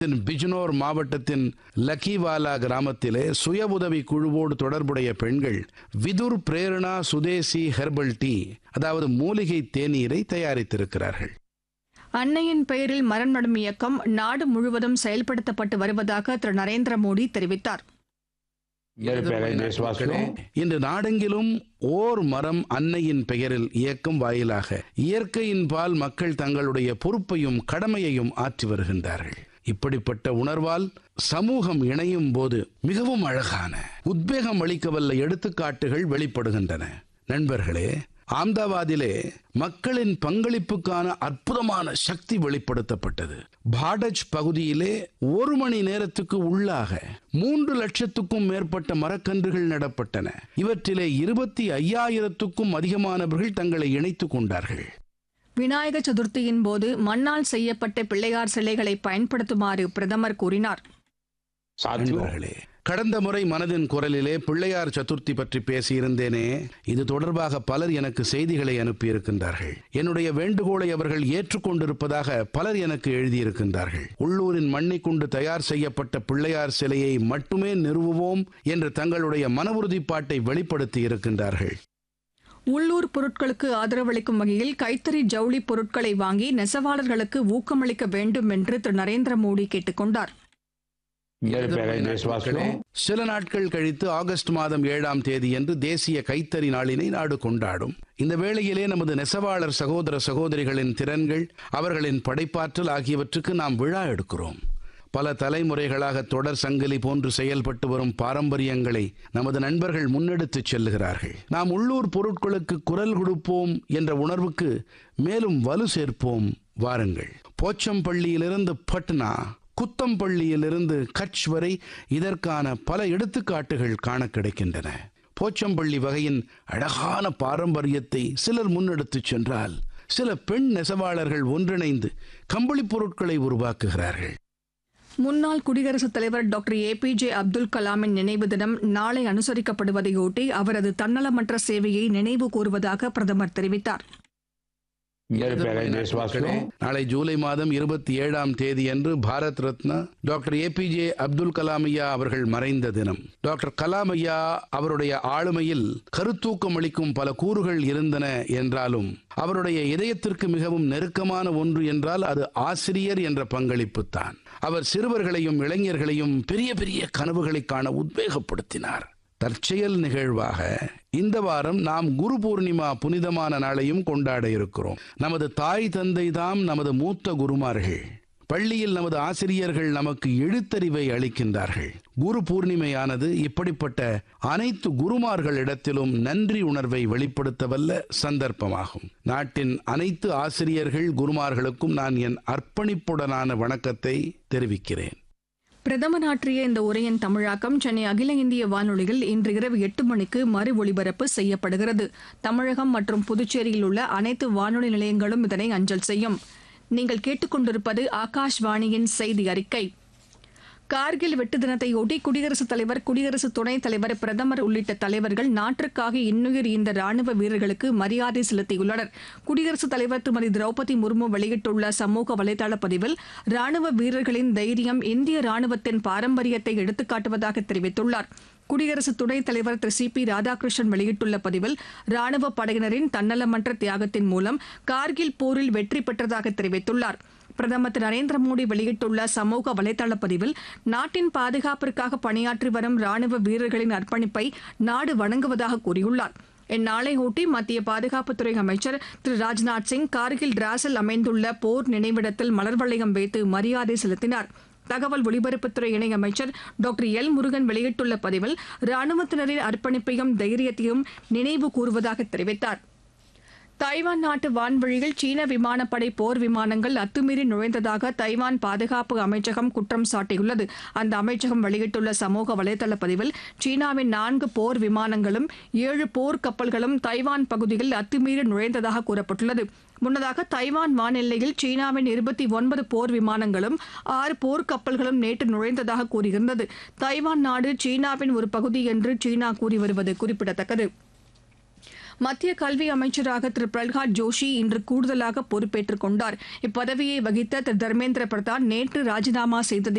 பிஜ்னோர் மாவட்டத்தின் லக்கிவாலா கிராமத்திலே சுய உதவி குழுவோடு தொடர்புடைய பெண்கள் விதுர் பிரேரணா சுதேசி ஹெர்பல் டீ அதாவது மூலிகை தேநீரை தயாரித்திருக்கிறார்கள் அன்னையின் பெயரில் மரம் நடும் இயக்கம் நாடு முழுவதும் செயல்படுத்தப்பட்டு வருவதாக திரு நரேந்திர மோடி தெரிவித்தார் मेरे प्यारे देशवासियों இன்று நாடெங்கிலும் ஓர் மரம் அன்னையின் பெயரில் இயக்கம் வாயிலாக இயற்கையின் பால் மக்கள் தங்களுடைய பொறுப்பையும் கடமையையும் ஆற்றி வருகின்றார்கள் இப்படிப்பட்ட உணர்வால் சமூகம் இணையும் போது மிகவும் அழகான உத்வேகம் அளிக்கவல்ல எடுத்துக்காட்டுகள் வெளிப்படுகின்றன நண்பர்களே ஆம்தாவாதிலே மக்களின் பங்களிப்புக்கான அற்புதமான சக்தி வெளிப்படுத்தப்பட்டது பாடஜ் பகுதியிலே ஒரு மணி நேரத்துக்கு உள்ளாக மூன்று லட்சத்துக்கும் மேற்பட்ட மரக்கன்றுகள் நடப்பட்டன இவற்றிலே இருபத்தி ஐயாயிரத்துக்கும் அதிகமானவர்கள் தங்களை இணைத்துக் கொண்டார்கள் விநாயக சதுர்த்தியின் போது மண்ணால் செய்யப்பட்ட பிள்ளையார் சிலைகளை பயன்படுத்துமாறு பிரதமர் கூறினார் साथियों நண்பர்களே கடந்த முறை மனதின் குரலிலே பிள்ளையார் சதுர்த்தி பற்றி பேசியிருந்தேனே இது தொடர்பாக பலர் எனக்கு செய்திகளை அனுப்பியிருக்கின்றார்கள் என்னுடைய வேண்டுகோளை அவர்கள் ஏற்றுக்கொண்டிருப்பதாக பலர் எனக்கு எழுதியிருக்கின்றார்கள் உள்ளூரின் மண்ணை கொண்டு தயார் செய்யப்பட்ட பிள்ளையார் சிலையை மட்டுமே நிறுவுவோம் என்று தங்களுடைய மன உறுதிப்பாட்டை வெளிப்படுத்தி இருக்கின்றார்கள் உள்ளூர் பொருட்களுக்கு ஆதரவளிக்கும் வகையில் கைத்தறி ஜவுளி பொருட்களை வாங்கி நெசவாளர்களுக்கு ஊக்கமளிக்க வேண்டும் என்று திரு நரேந்திர மோடி கேட்டுக் கொண்டார் मेरे प्यारे देशवासियों சில நாட்கள் கழித்து ஆகஸ்ட் மாதம் ஏழாம் தேதியன்று தேசிய கைத்தறி நாளினை நாடு கொண்டாடும் இந்த வேளையிலே நமது நெசவாளர் சகோதர சகோதரிகளின் திறன்கள் அவர்களின் படைப்பாற்றல் ஆகியவற்றுக்கு நாம் விழா எடுக்கிறோம் பல தலைமுறைகளாக தொடர் சங்கிலி போன்று செயல்பட்டு வரும் பாரம்பரியங்களை நமது நண்பர்கள் முன்னெடுத்துச் செல்லுகிறார்கள் நாம் உள்ளூர் பொருட்களுக்கு குரல் கொடுப்போம் என்ற உணர்வுக்கு மேலும் வலு சேர்ப்போம் வாருங்கள் போச்சம்பள்ளியிலிருந்து பட்னா குத்தம்பள்ளியிலிருந்து கட்ச் வரை இதற்கான பல எடுத்துக்காட்டுகள் காண கிடைக்கின்றன போச்சம்பள்ளி வகையின் அழகான பாரம்பரியத்தை சிலர் முன்னெடுத்துச் சென்றால் சில பெண் நெசவாளர்கள் ஒன்றிணைந்து கம்பளி பொருட்களை உருவாக்குகிறார்கள் முன்னாள் குடியரசுத் தலைவர் டாக்டர் ஏபிஜே அப்துல் கலாமின் நினைவு தினம் நாளை அனுசரிக்கப்படுவதையொட்டி அவரது தன்னலமற்ற சேவையை நினைவு கூறுவதாக பிரதமர் தெரிவித்தார் मेरे प्यारे देशवासियों நாளை ஜூலை மாதம் இருபத்தி ஏழாம் தேதி அன்று பாரத் ரத்னா டாக்டர் ஏபிஜே அப்துல் கலாம் ஐயா அவர்கள் மறைந்த தினம் டாக்டர் கலாம் ஐயா அவருடைய ஆளுமையில் கருத்தூக்கம் அளிக்கும் பல கூறுகள் இருந்தன என்றாலும் அவருடைய இதயத்திற்கு மிகவும் நெருக்கமான ஒன்று என்றால் அது ஆசிரியர் என்ற பங்களிப்பு தான் அவர் சிறுவர்களையும் இளைஞர்களையும் பெரிய பெரிய கனவுகளை காண உத்வேகப்படுத்தினார் தற்செயல் நிகழ்வாக இந்த வாரம் நாம் குரு பூர்ணிமா புனிதமான நாளையும் கொண்டாட இருக்கிறோம் நமது தாய் தந்தை தாம் நமது மூத்த குருமார்கள் பள்ளியில் நமது ஆசிரியர்கள் நமக்கு எழுத்தறிவை அளிக்கின்றார்கள் குரு பூர்ணிமையானது இப்படிப்பட்ட அனைத்து குருமார்களிடத்திலும் நன்றி உணர்வை வெளிப்படுத்தவல்ல சந்தர்ப்பமாகும் நாட்டின் அனைத்து ஆசிரியர்கள் குருமார்களுக்கும் நான் என் அர்ப்பணிப்புடனான வணக்கத்தை தெரிவிக்கிறேன் பிரதமர் ஆற்றிய இந்த உரையின் தமிழாக்கம் சென்னை அகில இந்திய வானொலியில் இன்று இரவு எட்டு மணிக்கு மறு ஒலிபரப்பு செய்யப்படுகிறது தமிழகம் மற்றும் புதுச்சேரியில் உள்ள அனைத்து வானொலி நிலையங்களும் இதனை அஞ்சல் செய்யும் நீங்கள் கேட்டுக்கொண்டிருப்பது ஆகாஷ்வாணியின் செய்தி அறிக்கை கார்கில் வெட்டு தினத்தையொட்டி குடியரசுத் தலைவர் குடியரசு துணைத் தலைவர் பிரதமர் உள்ளிட்ட தலைவர்கள் நாட்டிற்காக இன்னுயிர் ஈந்த ராணுவ வீரர்களுக்கு மரியாதை செலுத்தியுள்ளனர் குடியரசுத் தலைவர் திருமதி திரௌபதி முர்மு வெளியிட்டுள்ள சமூக வலைதள பதிவில் ராணுவ வீரர்களின் தைரியம் இந்திய ராணுவத்தின் பாரம்பரியத்தை எடுத்துக்காட்டுவதாக தெரிவித்துள்ளார் குடியரசு துணைத் தலைவர் திரு சி பி ராதாகிருஷ்ணன் வெளியிட்டுள்ள பதிவில் ராணுவ படையினரின் தன்னலமற்ற தியாகத்தின் மூலம் கார்கில் போரில் வெற்றி பெற்றதாக தெரிவித்துள்ளார் பிரதமர் திரு நரேந்திர மோடி வெளியிட்டுள்ள சமூக வலைதள பதிவில் நாட்டின் பாதுகாப்பிற்காக பணியாற்றி வரும் ராணுவ வீரர்களின் அர்ப்பணிப்பை நாடு வணங்குவதாக கூறியுள்ளார் இந்நாளையொட்டி மத்திய பாதுகாப்புத்துறை அமைச்சர் திரு ராஜ்நாத் சிங் கார்கில் டிராஸில் அமைந்துள்ள போர் நினைவிடத்தில் மலர் வளையம் வைத்து மரியாதை செலுத்தினார் தகவல் ஒலிபரப்புத்துறை இணையமைச்சர் டாக்டர் எல் முருகன் வெளியிட்டுள்ள பதிவில் ராணுவத்தினரின் அர்ப்பணிப்பையும் தைரியத்தையும் நினைவு கூறுவதாக தெரிவித்தார் தைவான் நாட்டு வான்வழியில் சீன விமானப்படை போர் விமானங்கள் அத்துமீறி நுழைந்ததாக தைவான் பாதுகாப்பு அமைச்சகம் குற்றம் சாட்டியுள்ளது அந்த அமைச்சகம் வெளியிட்டுள்ள சமூக வலைதள பதிவில் சீனாவின் நான்கு போர் விமானங்களும் ஏழு போர் கப்பல்களும் தைவான் பகுதியில் அத்துமீறி நுழைந்ததாக கூறப்பட்டுள்ளது முன்னதாக தைவான் வானெல்லையில் சீனாவின் இருபத்தி ஒன்பது போர் விமானங்களும் ஆறு போர் கப்பல்களும் நேற்று நுழைந்ததாக கூறியிருந்தது தைவான் நாடு சீனாவின் ஒரு பகுதி என்று சீனா கூறி வருவது குறிப்பிடத்தக்கது மத்திய கல்வி அமைச்சராக திரு பிரல்ஹாத் ஜோஷி இன்று கூடுதலாக பொறுப்பேற்றுக் கொண்டார் இப்பதவியை வகித்த திரு தர்மேந்திர பிரதான் நேற்று ராஜினாமா செய்ததை